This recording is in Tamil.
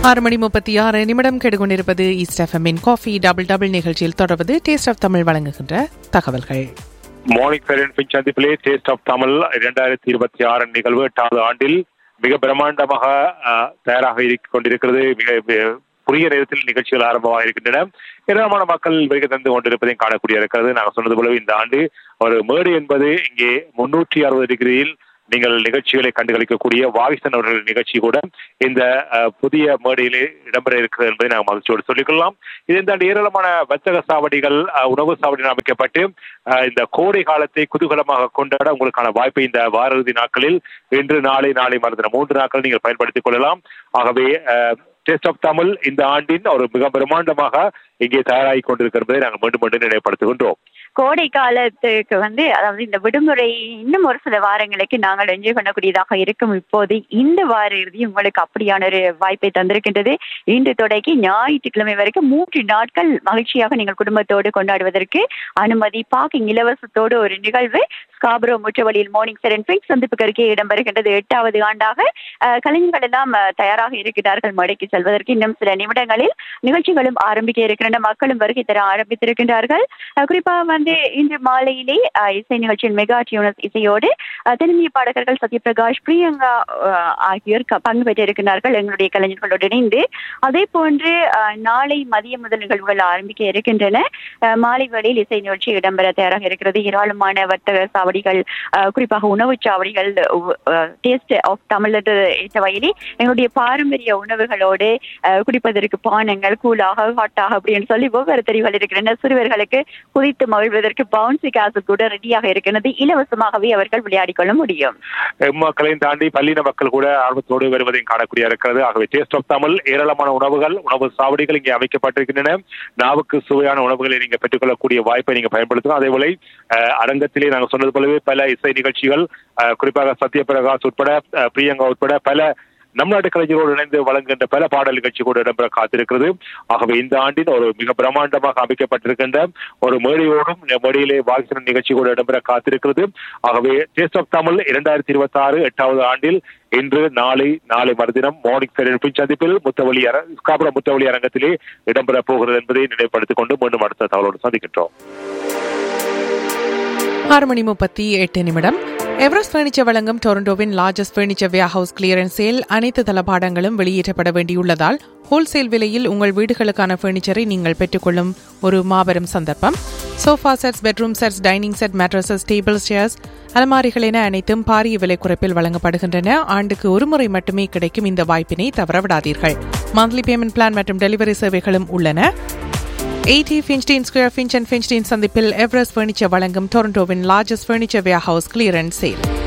ஆறு மணி முப்பத்தி ஆறு நிமிடம் கெடுகொண்டிருப்பது ஈஸ்ட் எஃப்எம்மின் காஃபி டபுள் டபுள் நிகழ்ச்சியில் தொடர்வது டேஸ்ட் ஆஃப் தமிழ் வழங்குகின்ற தகவல்கள் மார்னிங் ஃபேரன் பின் சந்திப்பிலே டேஸ்ட் ஆஃப் தமிழ் இரண்டாயிரத்தி இருபத்தி ஆறு நிகழ்வு எட்டாவது ஆண்டில் மிக பிரம்மாண்டமாக அஹ், தயாராக இருக் கொண்டிருக்கிறது மிக மிக குறுகிய நேரத்தில் நிகழ்ச்சிகள் ஆரம்பமாக இருக்கின்றன ஏராளமான மக்கள் வருகை தந்து கொண்டிருப்பதையும் காணக்கூடிய இருக்கிறது நாங்கள் சொன்னது போலவே இந்த ஆண்டு ஒரு மேடு என்பது இங்கே முன்னூற்றி அறுபது டிகிரியில் நீங்கள் நிகழ்ச்சிகளை கண்டுகளிக்கக்கூடிய வாகிசன் அவர்கள் நிகழ்ச்சி கூட இந்த அஹ், புதிய மேடையிலே இடம்பெற இருக்கிறது என்பதை நாம் மகிழ்ச்சியோடு சொல்லிக்கொள்ளலாம் இதன் தாண்டி ஏராளமான வர்த்தக சாவடிகள் அஹ், உணவு சாவடிகள் அமைக்கப்பட்டு அஹ், இந்த கோடை காலத்தை குதூகலமாக கொண்டாட உங்களுக்கான வாய்ப்பை இந்த வார இறுதி நாட்களில் இன்று நாளை நாளை மறந்துன மூன்று நாட்கள் நீங்கள் பயன்படுத்திக் கொள்ளலாம் ஆகவே டேஸ்ட் ஆஃப் தமிழ் இந்த ஆண்டின் ஒரு மிக பிரம்மாண்டமாக இங்கே தயாராகி கொண்டிருக்கிறதை நாங்கள் மீண்டும் மீண்டும் நினைவுபடுத்துகின்றோம் கோடை காலத்துக்கு வந்து அதாவது இந்த விடுமுறை இன்னும் ஒரு சில வாரங்களுக்கு நாங்கள் என்ஜாய் பண்ணக்கூடியதாக இருக்கும் இப்போது இந்த வார இறுதி உங்களுக்கு அப்படியான ஒரு வாய்ப்பை தந்திருக்கின்றது இன்று தொடங்கி ஞாயிற்றுக்கிழமை வரைக்கும் மூன்று நாட்கள் மகிழ்ச்சியாக நீங்கள் குடும்பத்தோடு கொண்டாடுவதற்கு அனுமதி பார்க்கிங் இலவசத்தோடு ஒரு நிகழ்வு ஸ்காபரோ முற்றவழியில் மார்னிங் செரன் பிங்க் சந்திப்புக்கு அருகே இடம்பெறுகின்றது எட்டாவது ஆண்டாக அஹ், கலைஞர்கள் எல்லாம் அஹ், தயாராக இருக்கிறார்கள் மடைக்கு செல்வதற்கு இன்னும் சில நிமிடங்களில் நிகழ்ச்சிகளும் ஆரம்பிக்க இருக்கின்றன மக்களும் வருகை தர ஆரம்பித்திருக்கின்றார்கள் அஹ், குறிப்பா வந்து இன்று மாலையிலே அஹ், இசை நிகழ்ச்சியின் மெகா டியூனஸ் இசையோடு அஹ், தென்னிந்திய பாடகர்கள் சத்யபிரகாஷ் பிரியங்கா அஹ், ஆகியோர் க- பங்கு பெற்றிருக்கிறார்கள் எங்களுடைய கலைஞர்களோடு இணைந்து அதே போன்று அஹ், நாளை மதிய முதல் நிகழ்வுகள் ஆரம்பிக்க இருக்கின்றன அஹ், மாலை வேளையில் இசை நிகழ்ச்சி இடம்பெற தயாராக இருக்கிறது ஏராளமான வர்த்தக சாவடிகள் அஹ், குறிப்பாக உணவுச் சாவடிகள் டேஸ்ட் ஆஃப் தமிழ் ஏற்ற வகையிலே எங்களுடைய பாரம்பரிய உணவுகளோடு அஹ், குடிப்பதற்கு பானங்கள் கூலாக ஹாட்டாக அப்படின்னு சொல்லி ஒவ்வொரு தெரிவுகள் இருக்கின்றன சிறுவர்களுக்கு குதித்து மகிழ்வதற்கு பவுன்சி காசு கூட ரெடியாக இருக்கிறது இலவசமாகவே அவர்கள் விளையாடிக் கொள்ள முடியும் மக்களையும் தாண்டி பள்ளின மக்கள் கூட ஆர்வத்தோடு வருவதையும் காணக்கூடிய இருக்கிறது ஆகவே டேஸ்ட் ஆஃப் தமிழ் ஏராளமான உணவுகள் உணவு சாவடிகள் இங்கே அமைக்கப்பட்டிருக்கின்றன நாவுக்கு சுவையான உணவுகளை நீங்க பெற்றுக்கொள்ளக்கூடிய வாய்ப்பை நீங்க பயன்படுத்தலாம் அதே போல அஹ், அரங்கத்திலே நாங்கள் சொன்னது போலவே பல இசை நிகழ்ச்சிகள் அஹ், குறிப்பாக சத்யபிரகாஷ் உட்பட அஹ், பிரியங்கா உட்பட பல நம் நாட்டு கலைஞரோடு இணைந்து வழங்குகின்ற பல பாடல் நிகழ்ச்சி கூட இடம்பெற காத்திருக்கிறது ஆகவே இந்த ஆண்டின் ஒரு மிக பிரம்மாண்டமாக அமைக்கப்பட்டிருக்கின்ற ஒரு மேடையோடும் இந்த மேடையிலே வாகிசன நிகழ்ச்சி கூட இடம்பெற காத்திருக்கிறது ஆகவே டேஸ்ட் ஆஃப் தமிழ் இரண்டாயிரத்தி இருபத்தி ஆறு எட்டாவது ஆண்டில் இன்று நாளை நாளை மறுதினம் மார்னிங் ஃபெரின் சந்திப்பில் முத்தவழி அர ஸ்காபுர முத்தவழி அரங்கத்திலே இடம்பெற போகிறது என்பதை நினைவுபடுத்திக் கொண்டு மீண்டும் அடுத்த தகவலோடு சந்திக்கின்றோம் ஆறு மணி முப்பத்தி எட்டு நிமிடம் எவரெஸ்ட் பர்னிச்சர் வழங்கும் டொரண்டோவின் largest furniture warehouse clearance sale அனைத்து தளபாடங்களும் வெளியேற்றப்பட வேண்டியுள்ளதால் ஹோல்சேல் விலையில் உங்கள் வீடுகளுக்கான பர்னிச்சரை நீங்கள் பெற்றுக்கொள்ளும் ஒரு மாபெரும் சந்தர்ப்பம் sofa sets bedroom sets dining set mattresses table chairs அலமாரிகள் என அனைத்தும் பாரிய விலை குறைப்பில் வழங்கப்படுகின்றன ஆண்டுக்கு ஒரு முறை மட்டுமே கிடைக்கும் இந்த வாய்ப்பினை தவறவிடாதீர்கள் மந்த்லி பேமெண்ட் பிளான் மற்றும் டெலிவரி சேவைகளும் உள்ளன எயிட்டி ஃபின்ஸ்டீன் ஸ்கொயர் ஃபின்ச் அண்ட் ஃபின்ஸ்டீன் சந்திப்பில் எவரெஸ்ட் பர்னிச்சர் வழங்கும் டொரண்டோவின் largest furniture warehouse clearance sale